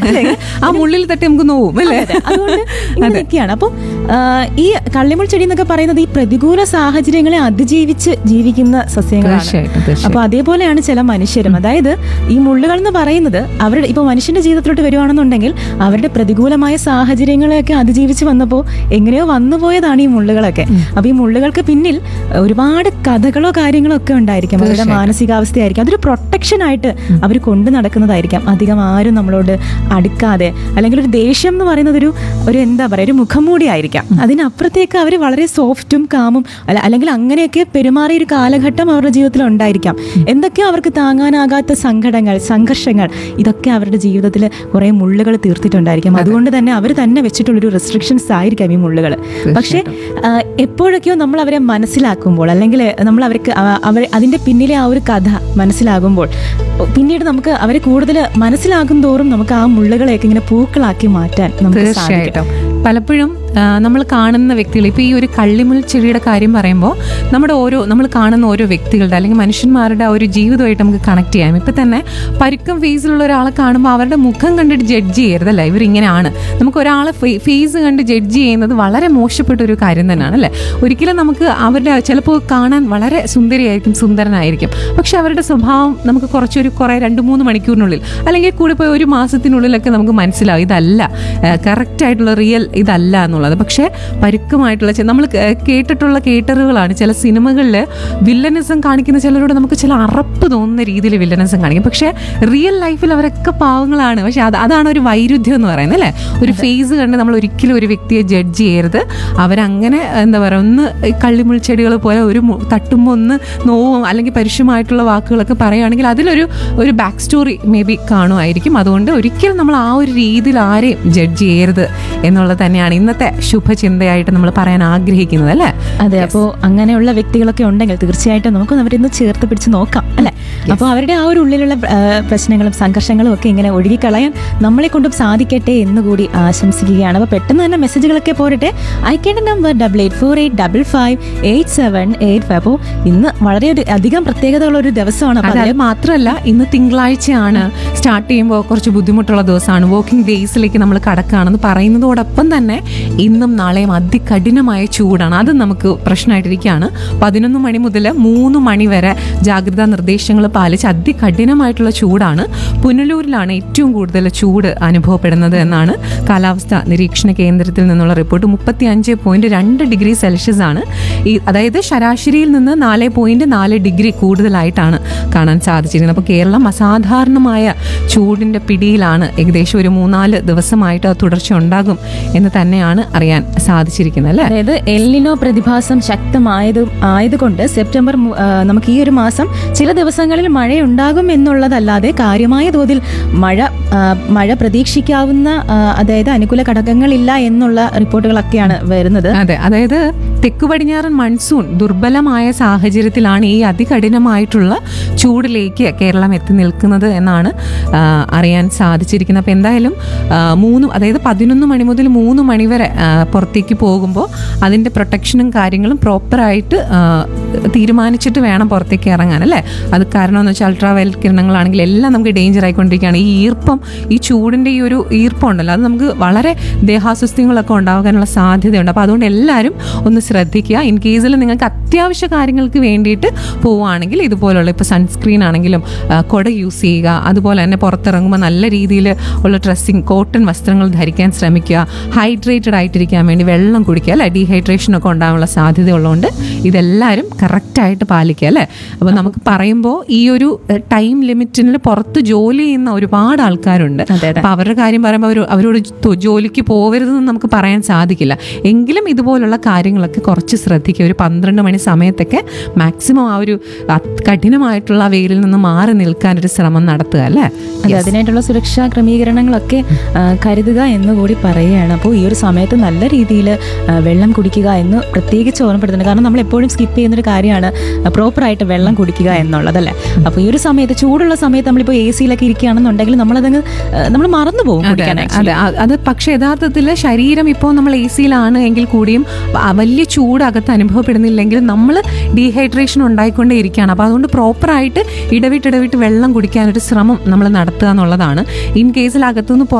മനസ്സിലായി ആ മുള്ളിൽ തട്ടി നമുക്ക് നോവും അല്ലേ അതെ, അതുകൊണ്ട് ഇങ്ങനെയൊക്കെയാണ് അപ്പം ആ, ഈ കള്ളിമുൾ ചെടി എന്നൊക്കെ പറയുന്നത് ഈ പ്രതികൂല സാഹചര്യങ്ങളെ അതിജീവിച്ച് ജീവിക്കുന്ന സസ്യങ്ങളാണ് തീർച്ചയായിട്ടും തീർച്ചയായിട്ടും അപ്പൊ അതേപോലെയാണ് ചില മനുഷ്യരും അതായത് ഈ മുള്ളുകൾ എന്ന് പറയുന്നത് അവരുടെ ഇപ്പൊ മനുഷ്യന്റെ ജീവിതത്തിലോട്ട് വരുവാണെന്നുണ്ടെങ്കിൽ അവരുടെ പ്രതികൂലമായ സാഹചര്യങ്ങളെയൊക്കെ അതിജീവിച്ച് വന്നപ്പോൾ എങ്ങനെയോ വന്നുപോയതാണ് ഈ മുള്ളുകളൊക്കെ അപ്പൊ ഈ മുള്ളുകൾക്ക് പിന്നിൽ ഒരുപാട് കഥകളോ കാര്യങ്ങളോ ഒക്കെ ഉണ്ടായിരിക്കും അവരുടെ തീർച്ചയായിട്ടും. മാനസികാവസ്ഥയായിരിക്കും അതൊരു പ്രൊട്ടക്ഷൻ ആയിട്ട് അവർ കൊണ്ടു നടക്കുന്നതായിരിക്കാം അധികം ആരും നമ്മളോട് അടുക്കാതെ അല്ലെങ്കിൽ ഒരു ദേഷ്യം എന്ന് പറയുന്നത് ഒരു ഒരു എന്താ പറയുക ഒരു മുഖംമൂടി ആയിരിക്കാം അതിനപ്പുറത്തേക്ക് അവർ വളരെ സോഫ്റ്റും കാമും അല്ല അല്ലെങ്കിൽ അങ്ങനെയൊക്കെ പെരുമാറിയ ഒരു കാലഘട്ടം അവരുടെ ജീവിതത്തിൽ ഉണ്ടായിരിക്കാം എന്തൊക്കെയോ അവർക്ക് താങ്ങാനാകാത്ത സങ്കടങ്ങൾ സംഘർഷങ്ങൾ ഇതൊക്കെ അവരുടെ ജീവിതത്തിൽ കുറേ മുള്ളുകൾ തീർത്തിട്ടുണ്ടായിരിക്കും അതുകൊണ്ട് തന്നെ അവർ തന്നെ വെച്ചിട്ടുള്ളൊരു റെസ്ട്രിക്ഷൻസ് ആയിരിക്കാം ഈ മുള്ളുകൾ പക്ഷേ ആ, എപ്പോഴൊക്കെയോ നമ്മൾ അവരെ മനസ്സിലാക്കുമ്പോൾ അല്ലെങ്കിൽ നമ്മൾ അവർക്ക് ആ- അവർ അതിന്റെ പിന്നിലെ ആ ഒരു കഥ മനസ്സിലാകുമ്പോൾ പിന്നീട് നമുക്ക് അവരെ കൂടുതൽ മനസ്സിലാകും തോറും നമുക്ക് ആ മുള്ളുകളെയൊക്കെ ഇങ്ങനെ പൂക്കളാക്കി മാറ്റാൻ നമുക്ക് സാധിക്കും തീർച്ചയായിട്ടും പലപ്പോഴും നമ്മൾ കാണുന്ന വ്യക്തികൾ ഇപ്പോൾ ഈ ഒരു കള്ളിമുൾ ചെടിയുടെ കാര്യം പറയുമ്പോൾ നമ്മുടെ ഓരോ നമ്മൾ കാണുന്ന ഓരോ വ്യക്തികളുടെ അല്ലെങ്കിൽ മനുഷ്യന്മാരുടെ ആ ഒരു ജീവിതമായിട്ട് നമുക്ക് കണക്ട് ചെയ്യാം ഇപ്പം തന്നെ പരുക്കം ഫേസിലുള്ള ഒരാളെ കാണുമ്പോൾ അവരുടെ മുഖം കണ്ടിട്ട് ജഡ്ജ് ചെയ്യരുതല്ല ഇവരിങ്ങനെയാണ് നമുക്ക് ഒരാളെ ഫേസ് കണ്ട് ജഡ്ജ് ചെയ്യുന്നത് വളരെ മോശപ്പെട്ട ഒരു കാര്യം തന്നെയാണ് അല്ലേ ഒരിക്കലും നമുക്ക് അവരുടെ ചിലപ്പോൾ കാണാൻ വളരെ സുന്ദരിയായിരിക്കും സുന്ദരനായിരിക്കും പക്ഷെ അവരുടെ സ്വഭാവം നമുക്ക് കുറച്ചൊരു കുറേ രണ്ട് മൂന്ന് മണിക്കൂറിനുള്ളിൽ അല്ലെങ്കിൽ കൂടി പോയി ഒരു മാസത്തിനുള്ളിലൊക്കെ നമുക്ക് മനസ്സിലാവും ഇതല്ല കറക്റ്റ് ആയിട്ടുള്ള റിയൽ ഇതല്ല എന്നുള്ളത് പക്ഷേ പരുക്കമായിട്ടുള്ള നമ്മൾ കേട്ടിട്ടുള്ള കേട്ടറുകളാണ് ചില സിനിമകളിൽ വില്ലനിസം കാണിക്കുന്ന ചിലരോട് നമുക്ക് ചില അറപ്പ് തോന്നുന്ന രീതിയിൽ വില്ലനിസം കാണിക്കും പക്ഷേ റിയൽ ലൈഫിൽ അവരൊക്കെ പാവങ്ങളാണ് പക്ഷെ അത് അതാണ് ഒരു വൈരുദ്ധ്യം എന്ന് പറയുന്നത് അല്ലേ ഒരു ഫേസ് കണ്ട് നമ്മൾ ഒരിക്കലും ഒരു വ്യക്തിയെ ജഡ്ജ് ചെയ്യരുത് അവരങ്ങനെ എന്താ പറയുക ഒന്ന് ഈ കള്ളിമുൾ ചെടികൾ പോലെ ഒരു മു- തട്ടുമ്പോൾ ഒന്ന് നോവും അല്ലെങ്കിൽ പരുഷമായിട്ടുള്ള വാക്കുകളൊക്കെ പറയുകയാണെങ്കിൽ അതിലൊരു ഒരു ബാക്ക് സ്റ്റോറി മേ ബി കാണുമായിരിക്കും അതുകൊണ്ട് ഒരിക്കലും നമ്മൾ ആ ഒരു രീതിയിൽ ആരെയും ജഡ്ജ് ചെയ്യരുത് എന്നുള്ളത് തന്നെയാണ് ഇന്നത്തെ ശുഭചിന്തയായിട്ട് നമ്മൾ പറയാൻ ആഗ്രഹിക്കുന്നത് അല്ലേ അതെ അപ്പോൾ അങ്ങനെയുള്ള വ്യക്തികളൊക്കെ ഉണ്ടെങ്കിൽ തീർച്ചയായിട്ടും നമുക്ക് അവരൊന്ന് ചേർത്ത് പിടിച്ച് നോക്കാം അല്ലെ അപ്പോൾ അവരുടെ ആ ഒരു ഉള്ളിലുള്ള ആ, പ്രശ്നങ്ങളും സംഘർഷങ്ങളും ഒക്കെ ഇങ്ങനെ ഒഴുകിക്കളയാൻ നമ്മളെ കൊണ്ടും സാധിക്കട്ടെ എന്ന് കൂടി ആശംസിക്കുകയാണ് അപ്പോൾ പെട്ടെന്ന് തന്നെ മെസ്സേജുകളൊക്കെ പോരട്ടെ അയക്കേണ്ട number double eight four eight double five eight seven eight five അപ്പോൾ ഇന്ന് വളരെ ഒരു അധികം പ്രത്യേകതയുള്ള ഒരു ദിവസമാണ് അപ്പോൾ അത് മാത്രമല്ല ഇന്ന് തിങ്കളാഴ്ചയാണ് സ്റ്റാർട്ട് ചെയ്യുമ്പോൾ കുറച്ച് ബുദ്ധിമുട്ടുള്ള ദിവസമാണ് വർക്കിംഗ് ഡേയ്സിലേക്ക് നമ്മൾ കടക്കുകയാണെന്ന് പറയുന്നതോടൊപ്പം തന്നെ ഇന്നും നാളെയും അതികഠിനമായ ചൂടാണ് അത് നമുക്ക് പ്രശ്നമായിട്ടിരിക്കുകയാണ് പതിനൊന്ന് മണി മുതൽ മൂന്ന് മണി വരെ ജാഗ്രതാ നിർദ്ദേശങ്ങൾ പാലിച്ച് അതികഠിനമായിട്ടുള്ള ചൂടാണ് പുനലൂരിലാണ് ഏറ്റവും കൂടുതൽ ചൂട് അനുഭവപ്പെടുന്നത് എന്നാണ് കാലാവസ്ഥ നിരീക്ഷണ കേന്ദ്രത്തിൽ നിന്നുള്ള റിപ്പോർട്ട് മുപ്പത്തി അഞ്ച് പോയിന്റ് രണ്ട് ഡിഗ്രി സെൽഷ്യസ് ആണ് ഈ അതായത് ശരാശരിയിൽ നിന്ന് നാല് പോയിന്റ് നാല് ഡിഗ്രി കൂടുതലായിട്ടാണ് കാണാൻ സാധിച്ചിരിക്കുന്നത് അപ്പോൾ കേരളം അസാധാരണമായ ചൂടിന്റെ പിടിയിലാണ് ഏകദേശം ഒരു മൂന്നാല് ദിവസമായിട്ട് അത് തുടർച്ച ഉണ്ടാകും എന്ന് തന്നെയാണ് അറിയാൻ സാധിച്ചിരിക്കുന്നത് അല്ലേ അതായത് എല്ലിനോ പ്രതിഭാസം ശക്തമായത് ആയതുകൊണ്ട് സെപ്റ്റംബർ മു- ആ, നമുക്ക് ഈ ഒരു മാസം ചില ദിവസങ്ങളിൽ മഴയുണ്ടാകും എന്നുള്ളതല്ലാതെ കാര്യമായ തോതിൽ മഴ ആ, മഴ പ്രതീക്ഷിക്കാവുന്ന ആ, അതായത് അനുകൂല ഘടകങ്ങളില്ല എന്നുള്ള റിപ്പോർട്ടുകളൊക്കെയാണ് വരുന്നത് അതെ അതായത് തെക്കു പടിഞ്ഞാറൻ മൺസൂൺ ദുർബലമായ സാഹചര്യത്തിലാണ് ഈ അതികഠിനമായിട്ടുള്ള ചൂടിലേക്ക് കേരളം എത്തി നിൽക്കുന്നത് എന്നാണ് ആ, അറിയാൻ സാധിച്ചിരിക്കുന്നത് അപ്പോൾ എന്തായാലും ആ, മൂന്ന് അതായത് പതിനൊന്ന് മണി മുതൽ മൂന്ന് മണി വരെ ആ, പുറത്തേക്ക് പോകുമ്പോൾ അതിൻ്റെ പ്രൊട്ടക്ഷനും കാര്യങ്ങളും പ്രോപ്പറായിട്ട് തീരുമാനിച്ചിട്ട് വേണം പുറത്തേക്ക് ഇറങ്ങാൻ അല്ലേ അത് കാരണം എന്ന് വെച്ചാൽ അൾട്രാ വയലറ്റ് കിരണങ്ങളാണെങ്കിൽ എല്ലാം നമുക്ക് ഡേഞ്ചർ ആയിക്കൊണ്ടിരിക്കുകയാണ് ഈ ഈർപ്പം ഈ ചൂടിൻ്റെ ഈ ഒരു ഈർപ്പം ഉണ്ടല്ലോ അത് നമുക്ക് വളരെ ദേഹാസ്വസ്ഥ്യങ്ങളൊക്കെ ഉണ്ടാകാനുള്ള സാധ്യതയുണ്ട് അപ്പോൾ അതുകൊണ്ട് എല്ലാവരും ഒന്ന് ശ്രദ്ധിക്കുക ഇൻ കേസിൽ നിങ്ങൾക്ക് അത്യാവശ്യ കാര്യങ്ങൾക്ക് വേണ്ടിയിട്ട് പോവുകയാണെങ്കിൽ ഇതുപോലുള്ള ഇപ്പോൾ സൺസ്ക്രീൻ ആണെങ്കിലും ആ, കുട യൂസ് ചെയ്യുക അതുപോലെ തന്നെ പുറത്തിറങ്ങുമ്പോൾ നല്ല രീതിയിൽ ഉള്ള ഡ്രസ്സിങ് കോട്ടൺ വസ്ത്രങ്ങൾ ധരിക്കാൻ ശ്രമിക്കുക ഹൈഡ്രേറ്റഡ് ആയിട്ടിരിക്കാൻ വേണ്ടി വെള്ളം കുടിക്കുക അല്ലേ ഡീഹൈഡ്രേഷൻ ഒക്കെ ഉണ്ടാകാനുള്ള സാധ്യത ഉള്ളതുകൊണ്ട് ഇതെല്ലാവരും കറക്റ്റായിട്ട് പാലിക്കുക അല്ലേ അപ്പോൾ നമുക്ക് പറയുമ്പോൾ ഈ ഒരു ടൈം ലിമിറ്റിന് പുറത്ത് ജോലി ചെയ്യുന്ന ഒരുപാട് ആൾക്കാരുണ്ട് അതെ, അതെ. അപ്പോൾ അവരുടെ കാര്യം പറയുമ്പോൾ അവർ അവരോട് തൊ- ജോലിക്ക് പോകരുതെന്ന് നമുക്ക് പറയാൻ സാധിക്കില്ല എങ്കിലും ഇതുപോലുള്ള കാര്യങ്ങളൊക്കെ കുറച്ച് ശ്രദ്ധിക്കുക ഒരു പന്ത്രണ്ട് മണി സമയത്തൊക്കെ മാക്സിമം ആ ഒരു അത് കഠിനമായിട്ടുള്ള ആ വെയിലിൽ നിന്ന് മാറി നിൽക്കാൻ ഒരു ശ്രമം നടത്തുക അല്ലേ അതെ അതിനായിട്ടുള്ള സുരക്ഷാ ക്രമീകരണങ്ങളൊക്കെ ആ, കരുതുക എന്ന് കൂടി പറയുകയാണ് അപ്പോൾ ഈ ഒരു സമയത്ത് നല്ല രീതിയിൽ വെള്ളം കുടിക്കുക എന്ന് പ്രത്യേകിച്ച് ഓർമ്മപ്പെടുത്തുന്നുണ്ട് കാരണം നമ്മൾ എപ്പോഴും സ്കിപ്പ് ചെയ്യുന്നൊരു കാര്യമാണ് പ്രോപ്പറായിട്ട് വെള്ളം കുടിക്കുക എന്നുള്ളതല്ലേ അപ്പോൾ ഈ ഒരു സമയത്ത് ചൂടുള്ള സമയത്ത് നമ്മളിപ്പോൾ എ സിയിലൊക്കെ ഇരിക്കുകയാണെന്നുണ്ടെങ്കിൽ നമ്മളതങ്ങ് നമ്മൾ മറന്നു പോകും അതെ, കുടിക്കാൻ അതെ, actually. അതെ അ- അത് പക്ഷേ യഥാർത്ഥത്തിൽ ശരീരം ഇപ്പോൾ നമ്മൾ എ സിയിലാണ് എങ്കിൽ കൂടിയും വ- വലിയ ചൂട് അകത്ത് അനുഭവപ്പെടുന്നില്ലെങ്കിൽ നമ്മൾ ഡീഹൈഡ്രേഷൻ ഉണ്ടായിക്കൊണ്ടേ ഇരിക്കുകയാണ് അപ്പോൾ അതുകൊണ്ട് പ്രോപ്പറായിട്ട് ഇടവിട്ട് ഇടവിട്ട് വെള്ളം കുടിക്കാനൊരു ശ്രമം നമ്മൾ നടത്തുക എന്നുള്ളതാണ് ഇൻ കേസിൽ അകത്തുനിന്ന്